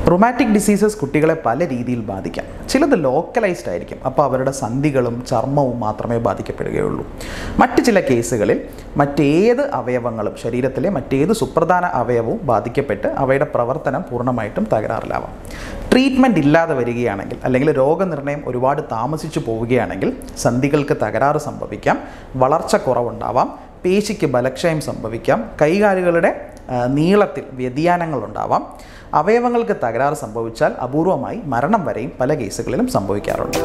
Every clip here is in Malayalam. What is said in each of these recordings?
റുമാറ്റിക് ഡിസീസസ് കുട്ടികളെ പല രീതിയിൽ ബാധിക്കാം ചിലത് ലോക്കലൈസ്ഡ് ആയിരിക്കും അപ്പോൾ അവരുടെ സന്ധികളും ചർമ്മവും മാത്രമേ ബാധിക്കപ്പെടുകയുള്ളൂ മറ്റ് ചില കേസുകളിൽ മറ്റേത് അവയവങ്ങളും ശരീരത്തിലെ മറ്റേത് സുപ്രധാന അവയവവും ബാധിക്കപ്പെട്ട് അവയുടെ പ്രവർത്തനം പൂർണ്ണമായിട്ടും തകരാറിലാവാം ട്രീറ്റ്മെൻറ്റ് ഇല്ലാതെ വരികയാണെങ്കിൽ അല്ലെങ്കിൽ രോഗനിർണയം ഒരുപാട് താമസിച്ചു പോവുകയാണെങ്കിൽ സന്ധികൾക്ക് തകരാറ് സംഭവിക്കാം വളർച്ച കുറവുണ്ടാവാം പേശിക്ക് ബലക്ഷയം സംഭവിക്കാം കൈകാലുകളുടെ ആ, നീളത്തിൽ വ്യതിയാനങ്ങൾ ഉണ്ടാവാം അവയവങ്ങൾക്ക് തകരാറ് സംഭവിച്ചാൽ അപൂർവമായി മരണം വരെയും പല കേസുകളിലും സംഭവിക്കാറുണ്ട്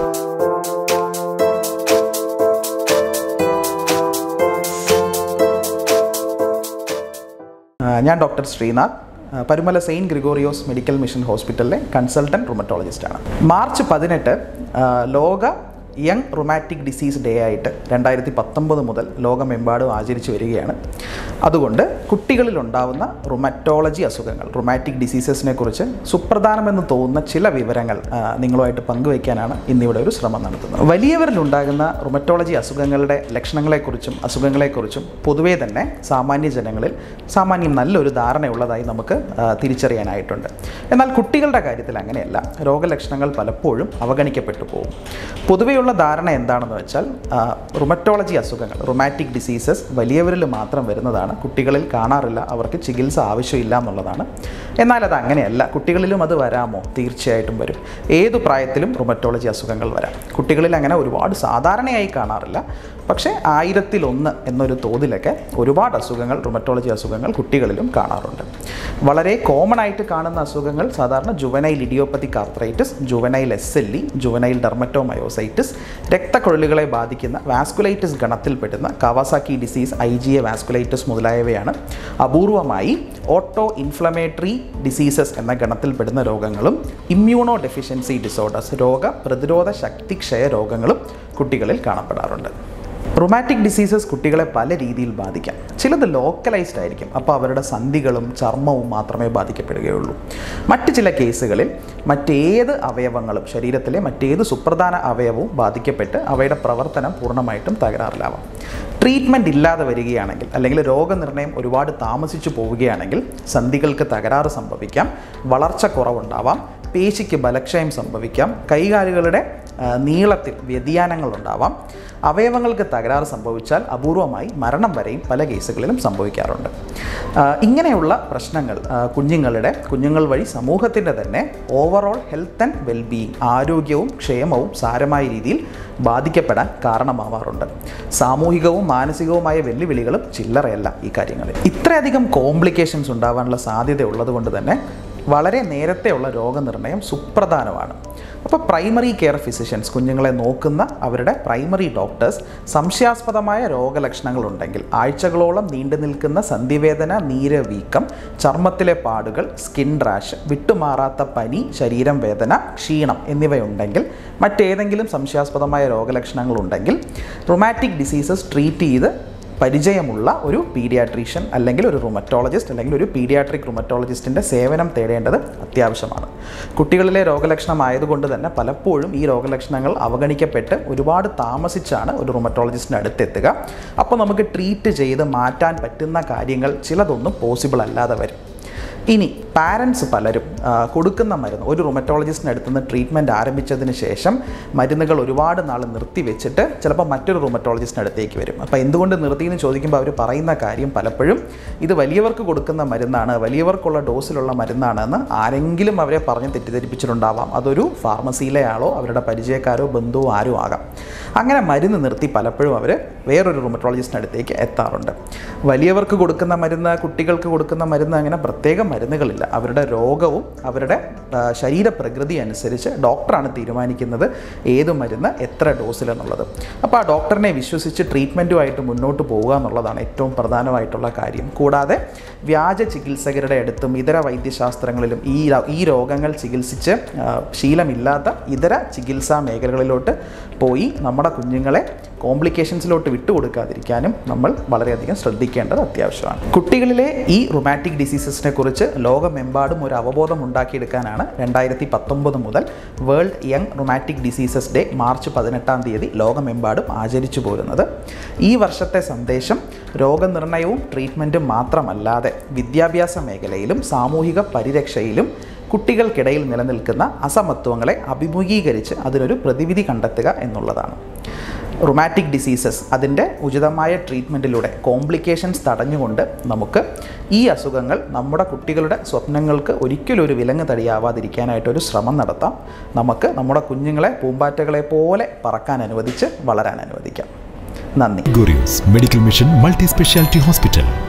ആ, ഞാൻ ഡോക്ടർ ശ്രീനാഥ് ആ, Parumala Saint Gregorios Medical Mission ഹോസ്പിറ്റലിലെ കൺസൾട്ടൻറ്റ് റുമറ്റോളജിസ്റ്റാണ് മാർച്ച് പതിനെട്ട് ആ, ലോക യങ് റുമാറ്റിക് ഡിസീസ് ഡേ ആയിട്ട് രണ്ടായിരത്തി പത്തൊമ്പത് മുതൽ ലോകമെമ്പാടും ആചരിച്ചു വരികയാണ് അതുകൊണ്ട് കുട്ടികളിലുണ്ടാവുന്ന റുമറ്റോളജി അസുഖങ്ങൾ റുമാറ്റിക് ഡിസീസസിനെ കുറിച്ച് സുപ്രധാനമെന്ന് തോന്നുന്ന ചില വിവരങ്ങൾ ആ, നിങ്ങളുമായിട്ട് പങ്കുവയ്ക്കാനാണ് ഇന്നിവിടെ ഒരു ശ്രമം നടത്തുന്നത് വലിയവരിലുണ്ടാകുന്ന റുമറ്റോളജി അസുഖങ്ങളുടെ ലക്ഷണങ്ങളെക്കുറിച്ചും അസുഖങ്ങളെക്കുറിച്ചും പൊതുവേ തന്നെ സാമാന്യ ജനങ്ങളിൽ സാമാന്യം നല്ലൊരു ധാരണയുള്ളതായി നമുക്ക് ആ, തിരിച്ചറിയാനായിട്ടുണ്ട് എന്നാൽ കുട്ടികളുടെ കാര്യത്തിൽ അങ്ങനെയല്ല രോഗലക്ഷണങ്ങൾ പലപ്പോഴും അവഗണിക്കപ്പെട്ടു പോകും പൊതുവെയുള്ള ധാരണ എന്താണെന്ന് വെച്ചാൽ ആ, റുമറ്റോളജി അസുഖങ്ങൾ റുമാറ്റിക് ഡിസീസസ് വലിയവരിൽ മാത്രം വരുന്നതാണ് കുട്ടികളിൽ കാണാറില്ല അവർക്ക് ചികിത്സ ആവശ്യമില്ല എന്നുള്ളതാണ് എന്നാൽ അത് അങ്ങനെയല്ല കുട്ടികളിലും അത് വരാമോ തീർച്ചയായിട്ടും വരും ഏതു പ്രായത്തിലും റുമറ്റോളജി അസുഖങ്ങൾ വരാം കുട്ടികളിൽ അങ്ങനെ ഒരുപാട് സാധാരണയായി കാണാറില്ല പക്ഷേ ആയിരത്തിലൊന്ന് എന്നൊരു തോതിലൊക്കെ ഒരുപാട് അസുഖങ്ങൾ റുമറ്റോളജി അസുഖങ്ങൾ കുട്ടികളിലും കാണാറുണ്ട് വളരെ കോമൺ ആയിട്ട് കാണുന്ന അസുഖങ്ങൾ സാധാരണ juvenile idiopathic arthritis juvenile S L E juvenile dermatomyositis രക്തക്കൊഴലുകളെ ബാധിക്കുന്ന വാസ്കുലൈറ്റിസ് ഗണത്തിൽപ്പെടുന്ന Kawasaki disease I G A vasculitis മുതലായവയാണ് അപൂർവമായി ഓട്ടോ ഇൻഫ്ലമേറ്ററി ഡിസീസസ് എന്ന ഗണത്തിൽപ്പെടുന്ന രോഗങ്ങളും ഇമ്മ്യൂണോ ഡെഫിഷ്യൻസി ഡിസോർഡേഴ്സ് രോഗ പ്രതിരോധ ശക്തിക്ഷയ രോഗങ്ങളും കുട്ടികളിൽ കാണപ്പെടാറുണ്ട് റുമാറ്റിക് ഡിസീസസ് കുട്ടികളെ പല രീതിയിൽ ബാധിക്കാം ചിലത് ലോക്കലൈസ്ഡ് ആയിരിക്കും അപ്പോൾ അവരുടെ സന്ധികളും ചർമ്മവും മാത്രമേ ബാധിക്കപ്പെടുകയുള്ളൂ മറ്റ് ചില കേസുകളിൽ മറ്റേത് അവയവങ്ങളും ശരീരത്തിലെ മറ്റേത് സുപ്രധാന അവയവവും ബാധിക്കപ്പെട്ട് അവയുടെ പ്രവർത്തനം പൂർണ്ണമായിട്ടും തകരാറിലാവാം ട്രീറ്റ്മെൻറ്റ് ഇല്ലാതെ വരികയാണെങ്കിൽ അല്ലെങ്കിൽ രോഗനിർണയം ഒരുപാട് താമസിച്ചു പോവുകയാണെങ്കിൽ സന്ധികൾക്ക് തകരാറ് സംഭവിക്കാം വളർച്ച കുറവുണ്ടാവാം പേശിക്ക് ബലക്ഷയം സംഭവിക്കാം കൈകാലുകളുടെ ആ, നീളത്തിൽ വ്യതിയാനങ്ങൾ ഉണ്ടാവാം അവയവങ്ങൾക്ക് തകരാറ് സംഭവിച്ചാൽ അപൂർവമായി മരണം വരെയും പല കേസുകളിലും സംഭവിക്കാറുണ്ട് ആ, ഇങ്ങനെയുള്ള പ്രശ്നങ്ങൾ ആ, കുഞ്ഞുങ്ങളുടെ കുഞ്ഞുങ്ങൾ വഴി സമൂഹത്തിൻ്റെ തന്നെ ഓവറോൾ ഹെൽത്ത് ആൻഡ് വെൽബീയിങ് ആരോഗ്യവും ക്ഷേമവും സാരമായ രീതിയിൽ ബാധിക്കപ്പെടാൻ കാരണമാവാറുണ്ട് സാമൂഹികവും മാനസികവുമായ വെല്ലുവിളികളും ചില്ലറയല്ല ഈ കാര്യങ്ങളിൽ ഇത്രയധികം കോംപ്ലിക്കേഷൻസ് ഉണ്ടാവാനുള്ള സാധ്യത ഉള്ളതുകൊണ്ട് തന്നെ വളരെ നേരത്തെയുള്ള രോഗനിർണയം സുപ്രധാനമാണ് അപ്പോൾ പ്രൈമറി കെയർ ഫിസിഷ്യൻസ് കുഞ്ഞുങ്ങളെ നോക്കുന്ന അവരുടെ പ്രൈമറി ഡോക്ടേഴ്സ് സംശയാസ്പദമായ രോഗലക്ഷണങ്ങൾ ഉണ്ടെങ്കിൽ ആഴ്ചകളോളം നീണ്ടു നിൽക്കുന്ന സന്ധിവേദന നീര് വീക്കം ചർമ്മത്തിലെ പാടുകൾ സ്കിൻ റാഷ് വിട്ടുമാറാത്ത പനി ശരീരം വേദന ക്ഷീണം എന്നിവയുണ്ടെങ്കിൽ മറ്റേതെങ്കിലും സംശയാസ്പദമായ രോഗലക്ഷണങ്ങൾ ഉണ്ടെങ്കിൽ റുമാറ്റിക് ഡിസീസസ് ട്രീറ്റ് ചെയ്ത് പരിചയമുള്ള ഒരു പീഡിയാട്രീഷ്യൻ അല്ലെങ്കിൽ ഒരു റുമറ്റോളജിസ്റ്റ് അല്ലെങ്കിൽ ഒരു പീഡിയാട്രിക് റുമറ്റോളജിസ്റ്റിൻ്റെ സേവനം തേടേണ്ടത് അത്യാവശ്യമാണ് കുട്ടികളിലെ രോഗലക്ഷണം ആയതുകൊണ്ട് തന്നെ പലപ്പോഴും ഈ രോഗലക്ഷണങ്ങൾ അവഗണിക്കപ്പെട്ട് ഒരുപാട് താമസിച്ചാണ് ഒരു റുമറ്റോളജിസ്റ്റിൻ്റെ അടുത്തെത്തുക അപ്പോൾ നമുക്ക് ട്രീറ്റ് ചെയ്ത് മാറ്റാൻ പറ്റുന്ന കാര്യങ്ങൾ ചിലതൊന്നും പോസിബിൾ അല്ലാതെ വരും ഇനി പാരൻസ് പലരും ആ, കൊടുക്കുന്ന മരുന്ന് ഒരു റുമറ്റോളജിസ്റ്റിൻ്റെ അടുത്ത് നിന്ന് ട്രീറ്റ്മെൻറ്റ് ആരംഭിച്ചതിന് ശേഷം മരുന്നുകൾ ഒരുപാട് നാൾ നിർത്തി വെച്ചിട്ട് ചിലപ്പോൾ മറ്റൊരു റുമറ്റോളജിസ്റ്റിൻ്റെ അടുത്തേക്ക് വരും അപ്പോൾ എന്തുകൊണ്ട് നിർത്തിയെന്ന് ചോദിക്കുമ്പോൾ അവർ പറയുന്ന കാര്യം പലപ്പോഴും ഇത് വലിയവർക്ക് കൊടുക്കുന്ന മരുന്നാണ് വലിയവർക്കുള്ള ഡോസിലുള്ള മരുന്നാണെന്ന് ആരെങ്കിലും അവരെ പറഞ്ഞ് തെറ്റിദ്ധരിപ്പിച്ചിട്ടുണ്ടാവാം അതൊരു ഫാർമസിയിലെ ആളോ അവരുടെ പരിചയക്കാരോ ബന്ധുവോ ആരും ആകാം അങ്ങനെ മരുന്ന് നിർത്തി പലപ്പോഴും അവർ വേറൊരു റുമറ്റോളജിസ്റ്റിൻ്റെ അടുത്തേക്ക് എത്താറുണ്ട് വലിയവർക്ക് കൊടുക്കുന്ന മരുന്ന് കുട്ടികൾക്ക് കൊടുക്കുന്ന മരുന്ന് അങ്ങനെ പ്രത്യേക മരുന്നുകളില്ല അവരുടെ രോഗവും അവരുടെ ആ, ശരീരപ്രകൃതി അനുസരിച്ച് ഡോക്ടറാണ് തീരുമാനിക്കുന്നത് ഏത് മരുന്ന് എത്ര ഡോസിലെന്നുള്ളത് അപ്പോൾ ആ ഡോക്ടറിനെ വിശ്വസിച്ച് ട്രീറ്റ്മെൻറ്റുമായിട്ട് മുന്നോട്ട് പോവുക എന്നുള്ളതാണ് ഏറ്റവും പ്രധാനമായിട്ടുള്ള കാര്യം കൂടാതെ വ്യാജ ചികിത്സകരുടെ അടുത്തും ഇതര വൈദ്യശാസ്ത്രങ്ങളിലും ഈ ര- ഈ രോഗങ്ങൾ ചികിത്സിച്ച് ആ, ശീലമില്ലാത്ത ഇതര ചികിത്സാ മേഖലകളിലോട്ട് പോയി നമ്മുടെ കുഞ്ഞുങ്ങളെ കോംപ്ലിക്കേഷൻസിലോട്ട് വിട്ടുകൊടുക്കാതിരിക്കാനും നമ്മൾ വളരെയധികം ശ്രദ്ധിക്കേണ്ടത് അത്യാവശ്യമാണ് കുട്ടികളിലെ ഈ റുമാറ്റിക് ഡിസീസസിനെ കുറിച്ച് ലോകമെമ്പാടും ഒരു അവബോധം ഉണ്ടാക്കിയെടുക്കാനാണ് രണ്ടായിരത്തി പത്തൊമ്പത് മുതൽ World Young Rheumatic Diseases Day March പതിനെട്ടാം തീയതി ലോകമെമ്പാടും ആചരിച്ചു പോരുന്നത് ഈ വർഷത്തെ സന്ദേശം രോഗനിർണയവും ട്രീറ്റ്മെൻറ്റും മാത്രമല്ലാതെ വിദ്യാഭ്യാസ മേഖലയിലും സാമൂഹിക പരിരക്ഷയിലും കുട്ടികൾക്കിടയിൽ നിലനിൽക്കുന്ന അസമത്വങ്ങളെ അഭിമുഖീകരിച്ച് അതിനൊരു പ്രതിവിധി കണ്ടെത്തുക എന്നുള്ളതാണ് റുമാറ്റിക് ഡിസീസസ് അതിൻ്റെ ഉചിതമായ ട്രീറ്റ്മെൻറ്റിലൂടെ കോംപ്ലിക്കേഷൻസ് തടഞ്ഞുകൊണ്ട് നമുക്ക് ഈ അസുഖങ്ങൾ നമ്മുടെ കുട്ടികളുടെ സ്വപ്നങ്ങൾക്ക് ഒരിക്കലും ഒരു വിലങ്ങ് തടിയാവാതിരിക്കാനായിട്ടൊരു ശ്രമം നടത്താം നമുക്ക് നമ്മുടെ കുഞ്ഞുങ്ങളെ പൂമ്പാറ്റകളെ പോലെ പറക്കാൻ അനുവദിച്ച് വളരാൻ അനുവദിക്കാം നന്ദി Gurius Medical Mission Multi Specialty Hospital